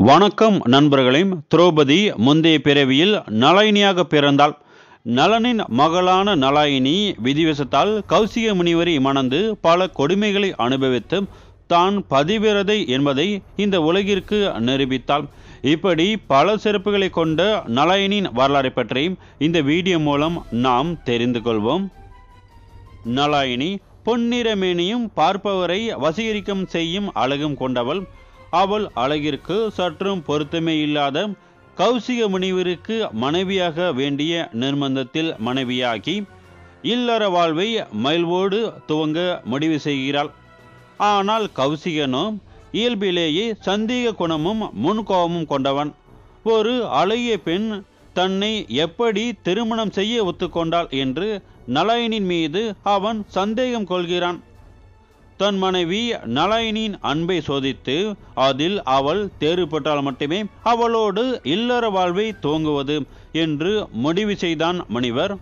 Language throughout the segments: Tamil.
வணக்கம் நண்பர்களே திரௌபதி முந்தைய பிறவியில் நலாயினியாக பிறந்தாள் நலனின் மகளான நலாயினி விதிவசத்தால் கௌசிக முனிவரை மணந்து பல கொடுமைகளை அனுபவித்து தான் பதிவிரதை என்பதை இந்த உலகிற்கு நிரூபித்தாள் இப்படி பல சிறப்புகளை கொண்ட நலாயினின் வரலாறை பற்றி இந்த வீடியோ மூலம் நாம் தெரிந்து கொள்வோம் நலாயினி பொன்னிறமேனியும் பார்ப்பவரை வசீகரிக்கம் செய்யும் அழகும் கொண்டவள் அவள் அழகிற்கு சற்றும் பொருத்தமே இல்லாத கௌசிக முனிவருக்கு மனைவியாக வேண்டிய நிர்பந்தத்தில் மனைவியாகி இல்லற வாழ்வை மயில்வோடு துவங்க முடிவு செய்கிறாள் ஆனால் கௌசிகனோ இயல்பிலேயே சந்தேக குணமும் முன்கோபமும் கொண்டவன் ஒரு அழகிய பெண் தன்னை எப்படி திருமணம் செய்ய ஒத்துக்கொண்டாள் என்று நலாயனின் மீது அவன் சந்தேகம் கொள்கிறான் தன் மனைவி நலாயினின் அன்பை சோதித்து அதில் அவள் தேர்வு பெற்றால் மட்டுமே அவளோடு இல்லற வாழ்வை துவங்குவது என்று முடிவு செய்தான் முனிவர்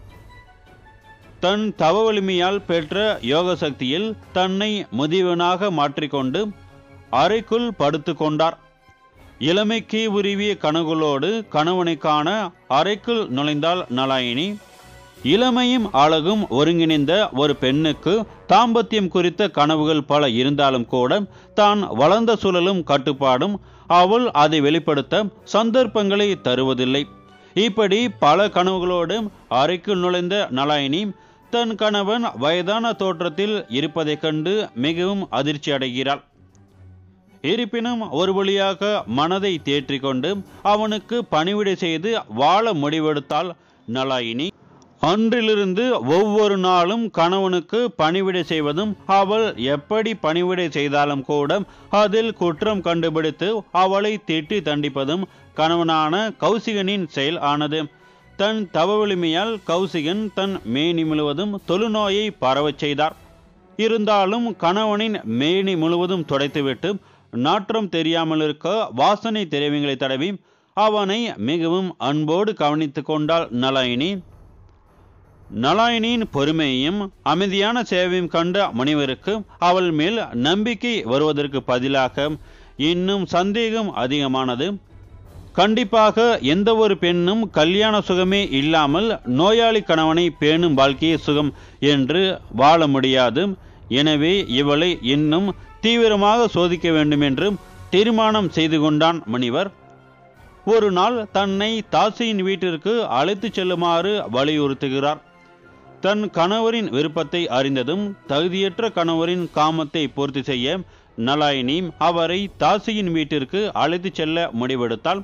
தன் தவ வலிமையால் பெற்ற யோக சக்தியில் தன்னை முதியவனாக மாற்றிக்கொண்டு அறைக்குள் படுத்து கொண்டார் இளமைக்கு உருவிய கனவுகளோடு கணவனை காண அறைக்குள் நுழைந்தாள் நலாயினி இளமையும் அழகும் ஒருங்கிணைந்த ஒரு பெண்ணுக்கு தாம்பத்தியம் குறித்த கனவுகள் பல இருந்தாலும் கூட தான் வளர்ந்த சூழலும் கட்டுப்பாடும் அவள் அதை வெளிப்படுத்த சந்தர்ப்பங்களை தருவதில்லை இப்படி பல கனவுகளோடு அறைக்குள் நுழைந்த நலாயினி தன் கணவன் வயதான தோற்றத்தில் இருப்பதைக் கண்டு மிகவும் அதிர்ச்சி அடைகிறாள் இருப்பினும் ஒரு வழியாக மனதை தேற்றிக்கொண்டு அவனுக்கு பணிவிடை செய்து வாழ முடிவெடுத்தாள் நலாயினி அன்றிலிருந்து ஒவ்வொரு நாளும் கணவனுக்கு பணிவிடை செய்வதும் அவள் எப்படி பணிவிடை செய்தாலும் கூட அதில் குற்றம் கண்டுபிடித்து அவளை திட்டி தண்டிப்பதும் கணவனான கௌசிகனின் செயல் ஆனது தன் தவ வலிமையால் கௌசிகன் தன் மேனி முழுவதும் தொழுநோயை பரவச் செய்தார் இருந்தாலும் கணவனின் மேனி முழுவதும் துடைத்துவிட்டு நாற்றம் தெரியாமல் இருக்க வாசனை திரவியங்களை தடவி அவனை மிகவும் அன்போடு கவனித்துக் கொண்டாள் நலாயினி நலாயினியின் பொறுமையையும் அமைதியான சேவையும் கண்ட முனிவருக்கு அவள் மேல் நம்பிக்கை வருவதற்கு பதிலாக இன்னும் சந்தேகம் அதிகமானது கண்டிப்பாக எந்த ஒரு பெண்ணும் கல்யாண சுகமே இல்லாமல் நோயாளி கணவனை பேணும் வாழ்க்கையே சுகம் என்று வாழ முடியாது எனவே இவளை இன்னும் தீவிரமாக சோதிக்க வேண்டும் என்று தீர்மானம் செய்து கொண்டான் முனிவர் ஒரு நாள் தன்னை தாசியின் வீட்டிற்கு அழைத்துச் செல்லுமாறு வலியுறுத்துகிறார் தன் கணவரின் விருப்பத்தை அறிந்ததும் தகுதியற்ற கணவரின் காமத்தை பூர்த்தி செய்ய நலாயினி அவரை தாசியின் வீட்டிற்கு அழைத்துச் செல்ல முடிவெடுத்தாள்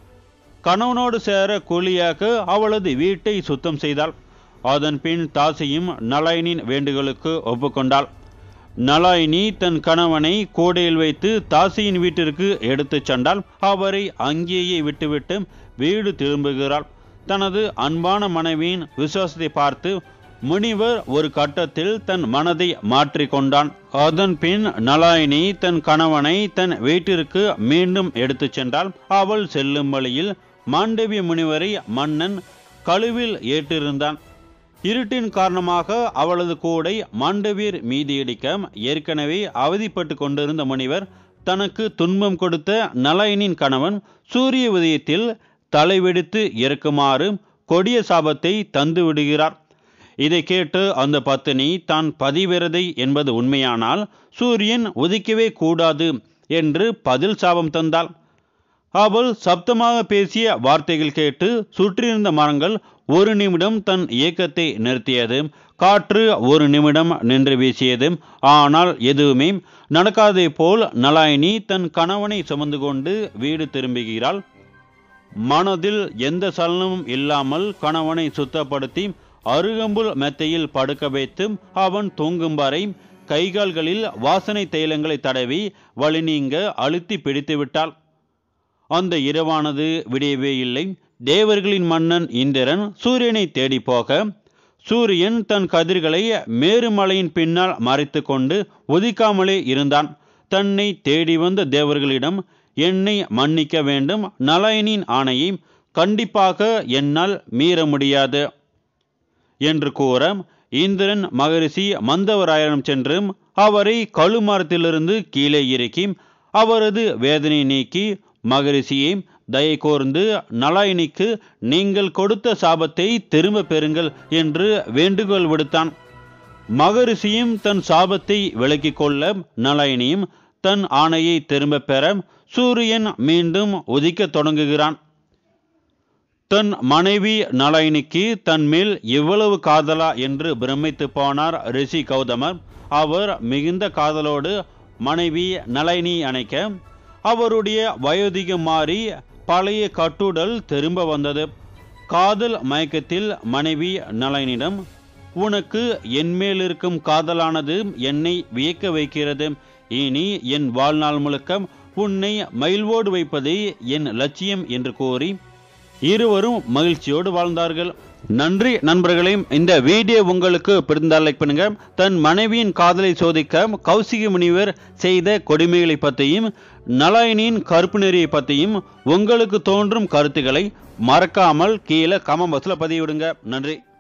கணவனோடு சேர கூலியாக அவளது வீட்டை சுத்தம் செய்தாள் அதன் பின் தாசியும் நலாயினின் வேண்டுகளுக்கு ஒப்புக்கொண்டாள் நலாயினி தன் கணவனை கூடையில் வைத்து தாசியின் வீட்டிற்கு எடுத்துச் சென்றால் அவரை அங்கேயே விட்டுவிட்டு வீடு திரும்புகிறாள் தனது அன்பான மனைவியின் விசுவாசத்தை பார்த்து முனிவர் ஒரு கட்டத்தில் தன் மனதை மாற்றிக்கொண்டான் அதன் பின் நலாயினி தன் கணவனை தன் வீட்டிற்கு மீண்டும் எடுத்துச் சென்றால் அவள் செல்லும் வழியில் மாண்டவிய முனிவரை மன்னன் கழுவில் ஏற்றிருந்தான் இருட்டின் காரணமாக அவளது கூடை மாண்டவியர் மீதியடிக்க ஏற்கனவே அவதிப்பட்டு கொண்டிருந்த முனிவர் தனக்கு துன்பம் கொடுத்த நலாயினின் கணவன் சூரிய உதயத்தில் தலைவெடித்து இறக்குமாறு கொடிய சாபத்தை தந்து விடுகிறார் இதை கேட்டு அந்த பத்தினி தான் பதிவிரதை என்பது உண்மையானால் சூரியன் உதிக்கவே கூடாது என்று பதில் சாபம் தந்தாள் அவள் சப்தமாக பேசிய வார்த்தைகள் கேட்டு சுற்றியிருந்த மரங்கள் ஒரு நிமிடம் தன் இயக்கத்தை நிறுத்தியது காற்று ஒரு நிமிடம் நின்று வீசியது ஆனால் எதுவுமே நடக்காதே போல் நலாயினி தன் கணவனை சுமந்து கொண்டு வீடு திரும்புகிறாள் மனதில் எந்த சலனமும் இல்லாமல் கணவனை சுத்தப்படுத்தி அருகம்புல் மெத்தையில் படுக்க வைத்து அவன் தூங்கும் வரை கைகால்களில் வாசனை தைலங்களை தடவி வழி நீங்க அழுத்தி பிடித்து விட்டாள் அந்த இரவானது விடியவே இல்லை தேவர்களின் மன்னன் இந்திரன் சூரியனை தேடி போக சூரியன் தன் கதிர்களை மேருமலையின் பின்னால் மறைத்து கொண்டு உதிக்காமலே இருந்தான் தன்னை தேடி வந்த தேவர்களிடம் என்னை மன்னிக்க வேண்டும் நலாயனின் ஆணையை கண்டிப்பாக என்னால் மீற முடியாது என்று கூற இந்திரன் மகரிஷி மந்தவராயனம் சென்று அவரை கழுமரத்திலிருந்து கீழே இறக்கி அவரது வேதனை நீக்கி மகரிஷியே தயை கோர்ந்து நலாயினிக்கு நீங்கள் கொடுத்த சாபத்தை திரும்ப பெறுங்கள் என்று வேண்டுகோள் விடுத்தான் மகரிஷியும் தன் சாபத்தை விலக்கிக் கொள்ள நலாயினியும் தன் ஆணையை திரும்ப பெற சூரியன் மீண்டும் உதிக்கத் தொடங்குகிறான் தன் மனைவி நலாயினிக்கு தன் மேல் எவ்வளவு காதலா என்று பிரமித்து போனார் ரிஷி கௌதமர் அவர் மிகுந்த காதலோடு மனைவி நலாயினி அணைக்க அவருடைய வயோதிகம் மாறி பழைய கட்டுடல் திரும்ப வந்தது காதல் மயக்கத்தில் மனைவி நலாயினிடம் உனக்கு என் மேல் இருக்கும் காதலானது என்னை வியக்க வைக்கிறது இனி என் வாழ்நாள் முழுக்க உன்னை மயில்வோடு வைப்பதே என் லட்சியம் என்று கூறி இருவரும் மகிழ்ச்சியோடு வாழ்ந்தார்கள் நன்றி நண்பர்களே இந்த வீடியோ உங்களுக்கு பிடிந்தால் லைக் பண்ணுங்க தன் மனைவியின் காதலை சோதிக்க கௌசிக முனிவர் செய்த கொடுமைகளை பற்றியும் நலாயினியின் கருப்பு நெறியை பற்றியும் உங்களுக்கு தோன்றும் கருத்துக்களை மறக்காமல் கீழே கமெண்ட் பாக்ஸில் பதிவிடுங்க நன்றி